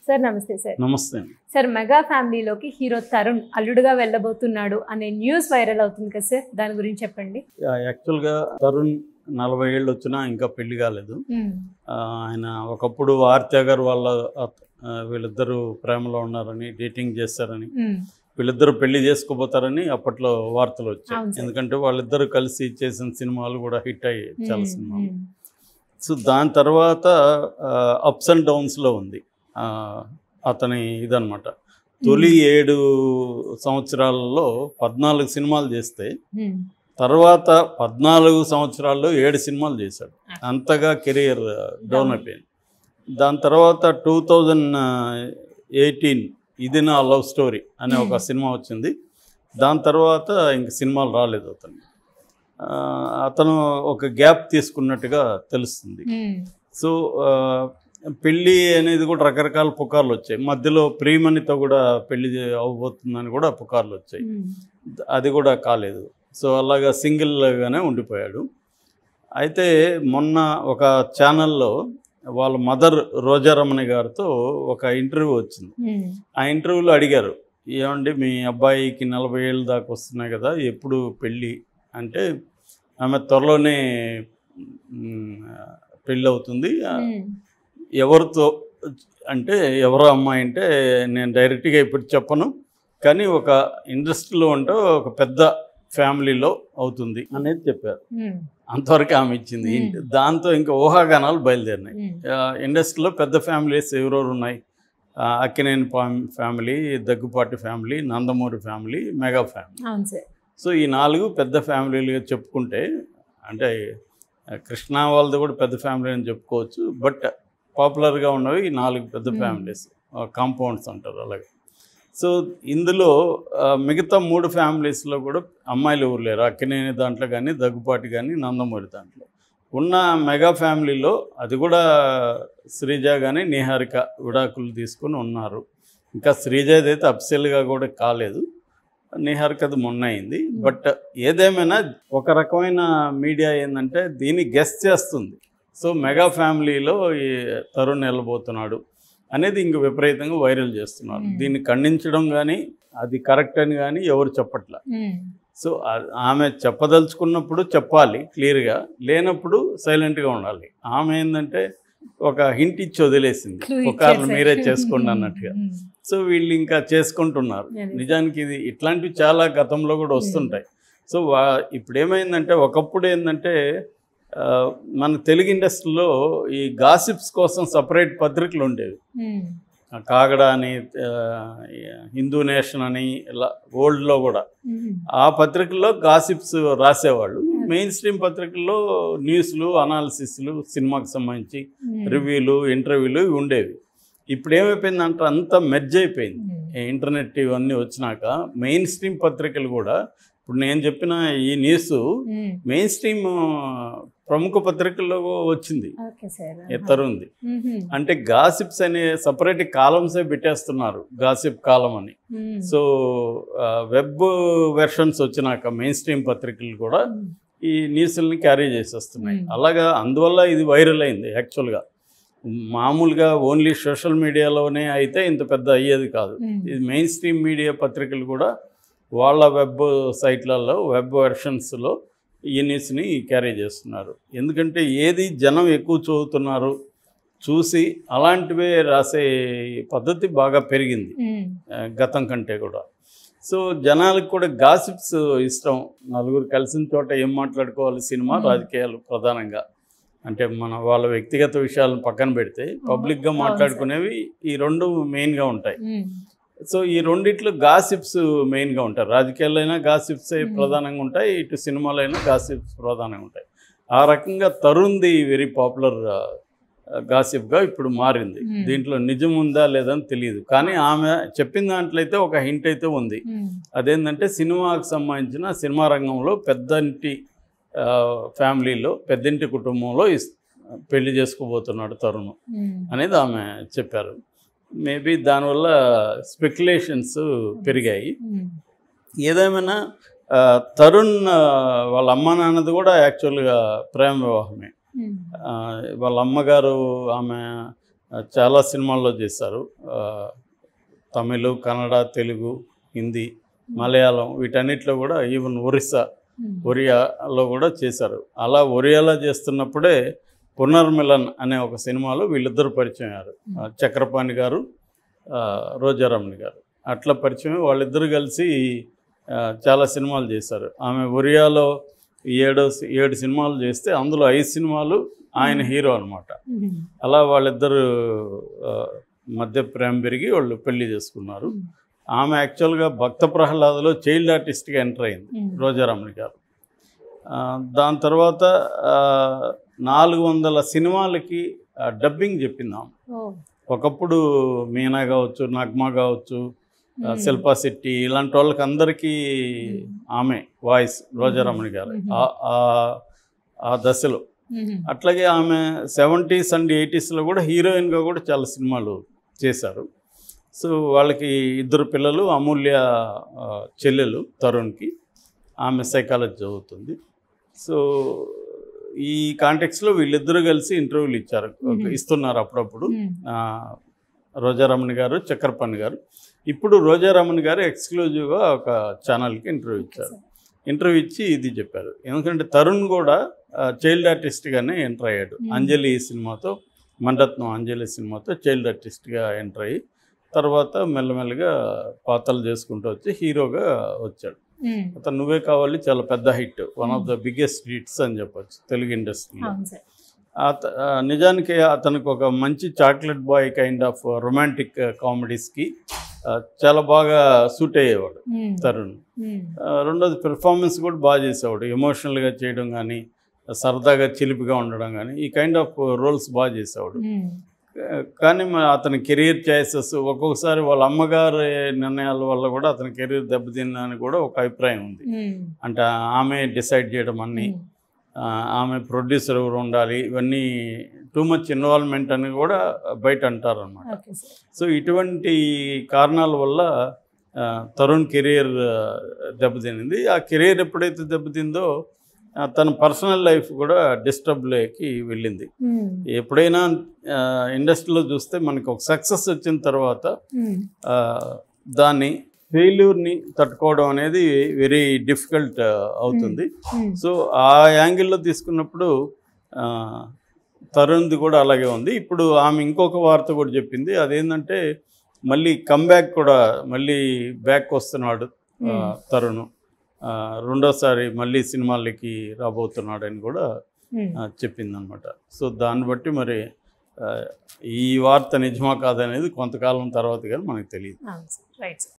Sir నమస్తే sir నమస్తే అండి సార్ మెగా ఫ్యామిలీలోకి హీరో తరుణ్ అల్లుడుగా వెళ్ళబోతున్నాడు అనే న్యూస్ వైరల్ అవుతుంది కదా సార్ దాని గురించి చెప్పండి యా, యాక్చువల్గా తరుణ్ నలభై ఏళ్ళు వచ్చినా ఇంకా పెళ్లి కాలేదు ఆ, ఆయన ఒకప్పుడు ఆర్తి గారు వాళ్ళ అత్- ఆ, వీళ్ళిద్దరూ ప్రేమలో ఉన్నారని డేటింగ్ చేస్తారని వీళ్ళిద్దరూ పెళ్లి చేసుకోబోతారని అప్పట్లో వార్తలు వచ్చాయి అవును సార్. ఎందుకంటే వాళ్ళిద్దరూ కలిసి చేసిన సినిమాలు కూడా హిట్ అయ్యాయి చాలా సినిమాలు సో దాని తర్వాత అప్స్ అండ్ డౌన్స్లో ఉంది ఆ, అతని ఇదనమాట తొలి ఏడు సంవత్సరాలలో పద్నాలుగు సినిమాలు చేస్తే తర్వాత పద్నాలుగు సంవత్సరాల్లో ఏడు సినిమాలు చేశాడు అంతగా కెరియర్ డౌన్ అయిపోయింది దాని తర్వాత టూ థౌజండ్ ఎయిటీన్ ఇది నా లవ్ స్టోరీ అనే ఒక సినిమా వచ్చింది దాని తర్వాత ఇంక సినిమాలు రాలేదు అతను ఆ, అతను ఒక గ్యాప్ తీసుకున్నట్టుగా తెలుస్తుంది సో ఆ, పెళ్ళి అనేది కూడా రకరకాల పుకార్లు వచ్చాయి మధ్యలో ప్రియమణితో కూడా పెళ్లి అవబోతుందని కూడా పుకార్లు వచ్చాయి అది కూడా కాలేదు సో అలాగా సింగిల్గానే ఉండిపోయాడు అయితే మొన్న ఒక ఛానల్లో వాళ్ళ మదర్ రోజారమణి గారితో ఒక ఇంటర్వ్యూ వచ్చింది ఆ ఇంటర్వ్యూలో అడిగారు ఏమండి మీ అబ్బాయికి నలభై ఏళ్ళు దాకా వస్తున్నాయి కదా ఎప్పుడు పెళ్ళి అంటే ఆమె త్వరలోనే మ్, పెళ్ళి అవుతుంది ఎవరితో అంటే ఎవరో అమ్మాయి అంటే నేను డైరెక్ట్గా ఇప్పుడు చెప్పను కానీ ఒక ఇండస్ట్రీలో ఉంటే ఒక పెద్ద ఫ్యామిలీలో అవుతుంది అనేది చెప్పారు అంతవరకు ఆమె ఇచ్చింది Hmm. దాంతో ఇంకా ఊహాగానాలు బయలుదేరినాయి ఆ, ఇండస్ట్రీలో పెద్ద ఫ్యామిలీస్ ఎవరెవరు ఉన్నాయి ఆ, Akkineni fam family Daggubati family Nandamuri family mega family అవును సార్ సో ఈ నాలుగు పెద్ద ఫ్యామిలీలుగా చెప్పుకుంటే అంటే ఆ, కృష్ణ వాళ్ళది కూడా పెద్ద ఫ్యామిలీ అని చెప్పుకోవచ్చు బట్ పాపులర్గా ఉన్నవి ఈ నాలుగు పెద్ద Hmm. ఫ్యామిలీస్ కాంపౌండ్స్ అంటారు అలాగే సో ఇందులో ఆ, మిగతా మూడు ఫ్యామిలీస్లో కూడా అమ్మాయిలు ఎవరు లేరు అక్కినేని దాంట్లో కానీ దగ్గుపాటి కానీ నందమూరి దాంట్లో ఉన్న మెగా ఫ్యామిలీలో అది కూడా శ్రీజ కానీ నిహారిక విడాకులు తీసుకొని ఉన్నారు ఇంకా శ్రీజది అయితే అప్సెల్గా కూడా కాలేదు నిహారికది మొన్న అయింది బట్ ఏదేమైనా ఒక రకమైన మీడియా ఏంటంటే దీన్ని గెస్ట్ చేస్తుంది సో మెగా ఫ్యామిలీలో ఈ తరుణ్ వెళ్ళబోతున్నాడు అనేది ఇంక విపరీతంగా వైరల్ చేస్తున్నారు Hmm. దీన్ని ఖండించడం కానీ అది కరెక్ట్ అని కానీ ఎవరు చెప్పట్లా సో ఆ- ఆమె చెప్పదలుచుకున్నప్పుడు చెప్పాలి క్లియర్గా లేనప్పుడు సైలెంట్గా ఉండాలి ఆమె ఏంటంటే ఒక హింట్ ఇచ్చి వదిలేసింది పుకార్లు మీరే చేసుకోండి అన్నట్టుగా సో వీళ్ళు ఇంకా చేసుకుంటున్నారు అదే. నిజానికి ఇది ఇట్లాంటివి చాలా గతంలో కూడా వస్తుంటాయి సో వా ఇప్పుడు ఏమైందంటే ఒకప్పుడు ఏంటంటే ఆ, మన తెలుగు ఇండస్ట్రీలో ఈ గాసిప్స్ కోసం సపరేట్ పత్రికలు ఉండేవి ఆ కాగడ అని ఆ, హిందూ నేషన్ అని ఇలా ఓల్డ్లో కూడా ఆ పత్రికల్లో గాసిప్స్ రాసేవాళ్ళు మెయిన్ స్ట్రీమ్ పత్రికల్లో న్యూస్లు అనాలిసిస్లు సినిమాకి సంబంధించి రివ్యూలు ఇంటర్వ్యూలు ఇవి ఉండేవి ఇప్పుడు ఏమైపోయిందంటే అంతా మెర్జ్ అయిపోయింది ఈ ఇంటర్నెట్ ఇవన్నీ వచ్చినాక మెయిన్ స్ట్రీమ్ పత్రికలు కూడా ఇప్పుడు నేను చెప్పిన ఈ న్యూస్ మెయిన్ స్ట్రీమ్ ప్రముఖ పత్రికల్లో వచ్చింది ఓకే సార్ ఎత్తరుంది అంటే గాసిప్స్ అనే సపరేట్ కాలమ్సే పెట్టేస్తున్నారు గాసిప్ కాలం అని సో వెబ్ వెర్షన్స్ వచ్చినాక మెయిన్ స్ట్రీమ్ పత్రికలు కూడా ఈ న్యూస్ని క్యారీ చేసేస్తున్నాయి Hmm. అలాగా అందువల్ల ఇది వైరల్ అయింది యాక్చువల్గా మామూలుగా ఓన్లీ సోషల్ మీడియాలోనే అయితే ఇంత పెద్ద అయ్యేది కాదు ఇది మెయిన్ స్ట్రీమ్ మీడియా పత్రికలు కూడా వాళ్ళ వెబ్ సైట్లలో వెబ్ వెర్షన్స్లో ఈ న్యూస్ని క్యారీ చేస్తున్నారు ఎందుకంటే ఏది జనం ఎక్కువ చదువుతున్నారు చూసి అలాంటివే రాసే పద్ధతి బాగా పెరిగింది ఆ, గతం కంటే కూడా సో జనాలకు కూడా గాసిప్స్ ఇష్టం నలుగురు కలిసిన చోట ఏం మాట్లాడుకోవాలి సినిమా Hmm. రాజకీయాలు ప్రధానంగా అంటే మన వాళ్ళ వ్యక్తిగత విషయాలను పక్కన పెడితే పబ్లిక్గా అవును మాట్లాడుకునేవి ఈ రెండు మెయిన్గా ఉంటాయి సో ఈ రెండిట్లో గాసిప్స్ మెయిన్గా ఉంటాయి రాజకీయాల్లో అయినా గాసిప్స్ Hmm. ప్రధానంగా ఉంటాయి ఇటు సినిమాలో అయినా గాసిప్స్ ప్రధానంగా ఉంటాయి ఆ రకంగా తరుణ్ది వెరీ పాపులర్ గాసిప్గా ఇప్పుడు మారింది Hmm. దీంట్లో నిజం ఉందా లేదని తెలియదు కానీ ఆమె చెప్పిన దాంట్లో అయితే ఒక హింట్ అయితే ఉంది అదేంటంటే సినిమాకు సంబంధించిన సినిమా రంగంలో పెద్దంటి ఆ, ఫ్యామిలీలో పెద్దంటి కుటుంబంలో ఇస్- పెళ్లి చేసుకోబోతున్నాడు తరుణ్ అనేది ఆమె చెప్పారు మేబీ దానివల్ల స్పెక్యులేషన్స్ పెరిగాయి ఏదేమైనా ఆ, తరుణ్ ఆ, వాళ్ళ అమ్మ నాన్నది కూడా యాక్చువల్గా ప్రేమ వివాహమే ఆ, వాళ్ళ అమ్మగారు ఆమె ఆ, చాలా సినిమాల్లో చేశారు ఆ, తమిళ్ కన్నడ తెలుగు హిందీ మలయాళం వీటన్నిటిలో కూడా ఈవెన్ ఒరిస్సా ఉమ్. ఒరియాలో కూడా చేశారు అలా ఒరియాలో చేస్తున్నప్పుడే పునర్మిలన్ అనే ఒక సినిమాలో వీళ్ళిద్దరు పరిచయం అయ్యారు ఆ, చక్రపాణి గారు ఆ, రోజారమణి గారు అట్లా పరిచయం అయ్యి వాళ్ళిద్దరు కలిసి ఆ, చాలా సినిమాలు చేశారు ఆమె ఒరియాలో ఏడు ఏడు సినిమాలు చేస్తే అందులో ఐదు సినిమాలు ఆయన హీరో అనమాట ఉమ్. అలా వాళ్ళిద్దరు ఆ, మధ్య ప్రేమ పెరిగి వాళ్ళు పెళ్లి చేసుకున్నారు ఉమ్. ఆమె యాక్చువల్గా భక్త ప్రహ్లాదలో చైల్డ్ ఆర్టిస్ట్గా ఎంటర్ అయింది ఉమ్. రోజారమణి గారు ఆ, దాని తర్వాత ఆ, నాలుగు వందల సినిమాలకి ఆ, డబ్బింగ్ చెప్పింది ఆమె ఓ. ఒకప్పుడు మీనా కావచ్చు నగ్మా కావచ్చు ఆ, ఉమ్. శిల్పా శెట్టి ఇలాంటి వాళ్ళకి అందరికీ ఆమె వాయిస్ రోజారమణి గారు మ్మ్. ఆ- ఆ- ఆ దశలో ఉమ్. అట్లాగే ఆమె సెవెంటీస్ అండ్ ఎయిటీస్లో కూడా హీరోయిన్గా కూడా చాలా సినిమాలు చేశారు సో వాళ్ళకి ఇద్దరు పిల్లలు అమూల్య ఆ, చెల్లెలు తరుణ్కి ఆమె సైకాలజీ చదువుతుంది సో ఈ కాంటెక్స్లో వీళ్ళిద్దరూ కలిసి ఇంటర్వ్యూలు ఇచ్చారు మ్మ్. ఇస్తున్నారు అప్పుడప్పుడు ఉమ్. ఆ, రోజారమణి గారు చక్రపాణి గారు ఇప్పుడు రోజారమణి గారు ఎక్స్క్లూజివ్గా ఒక ఛానల్కి ఇంటర్వ్యూ ఇచ్చారు ఇంటర్వ్యూ ఇచ్చి ఇది చెప్పారు ఎందుకంటే తరుణ్ కూడా చైల్డ్ ఆర్టిస్ట్గానే ఎంటర్ అయ్యాడు Hmm. అంజలి సినిమాతో మణరత్నం అంజలి సినిమాతో చైల్డ్ ఆర్టిస్ట్గా ఎంటర్ అయ్యి తర్వాత మెల్లమెల్లగా పాత్రలు చేసుకుంటూ వచ్చి హీరోగా వచ్చాడు ఉమ్. అతను నువ్వే కావాలి చాలా పెద్ద hit one of the biggest hits అని చెప్పొచ్చు తెలుగు ఇండస్ట్రీలో అవును సార్ అత- ఆ, నిజానికి అతనికి ఒక మంచి chocolate boy kind of romantic కామెడీస్కి చాలా బాగా సూట్ అయ్యేవాడు ఉమ్. తరుణ్ ఉమ్. ఆ, రెండోది పెర్ఫార్మెన్స్ కూడా బాగా చేసేవాడు ఎమోషనల్గా చేయడం కానీ సరదాగా చిలిపిగా ఉండడం కానీ ఈ కైండ్ ఆఫ్ రోల్స్ బాగా చేసేవాడు ఉమ్. కా- కానీ మరి అతని కెరీర్ చాయిసెస్ ఒక్కొక్కసారి వాళ్ళ అమ్మగారి నిర్ణయాల వల్ల కూడా అతని కెరీర్ దెబ్బతిందని కూడా ఒక అభిప్రాయం ఉంది ఉమ్. అంటే ఆమె డిసైడ్ చేయడం అన్నీ ఉమ్. ఆ, ఆమె ప్రొడ్యూసర్ ఎవరు ఉండాలి ఇవన్నీ టూ మచ్ ఇన్వాల్వ్మెంట్ అని కూడా బయట అంటారు అనమాట ఓకే సార్ సో ఇటువంటి కారణాల వల్ల ఆ, తరుణ్ కెరీర్ ఆ, దెబ్బతినింది ఆ కెరీర్ ఎప్పుడైతే దెబ్బతిందో ఆ, తన పర్సనల్ లైఫ్ కూడా డిస్టర్బ్లోకి వెళ్ళింది ఉమ్. ఎప్పుడైనా ఇండస్ట్రీలో చూస్తే మనకి ఒక సక్సెస్ వచ్చిన తర్వాత ఉమ్. ఆ, దాన్ని ఫెయిల్యూర్ని తట్టుకోవడం అనేది వెరీ డిఫికల్ట్ అవుతుంది ఉమ్. సో ఆ యాంగిల్లో తీసుకున్నప్పుడు ఆ, తరుణ్ది కూడా అలాగే ఉంది ఇప్పుడు ఆమె ఇంకొక వార్త కూడా చెప్పింది అదేంటంటే మళ్ళీ కమ్బ్యాక్ కూడా మళ్ళీ బ్యాక్ వస్తున్నాడు ఆ, Hmm. తరుణ్ ఆ, రెండోసారి మళ్ళీ సినిమాలకి రాబోతున్నాడని కూడా ఉమ్. చెప్పిందనమాట సో దాన్ని బట్టి మరి ఆ, ఈ వార్త నిజమా కాదనేది కొంతకాలం తర్వాత కానీ మనకు తెలియదు అవును సార్ రైట్ సార్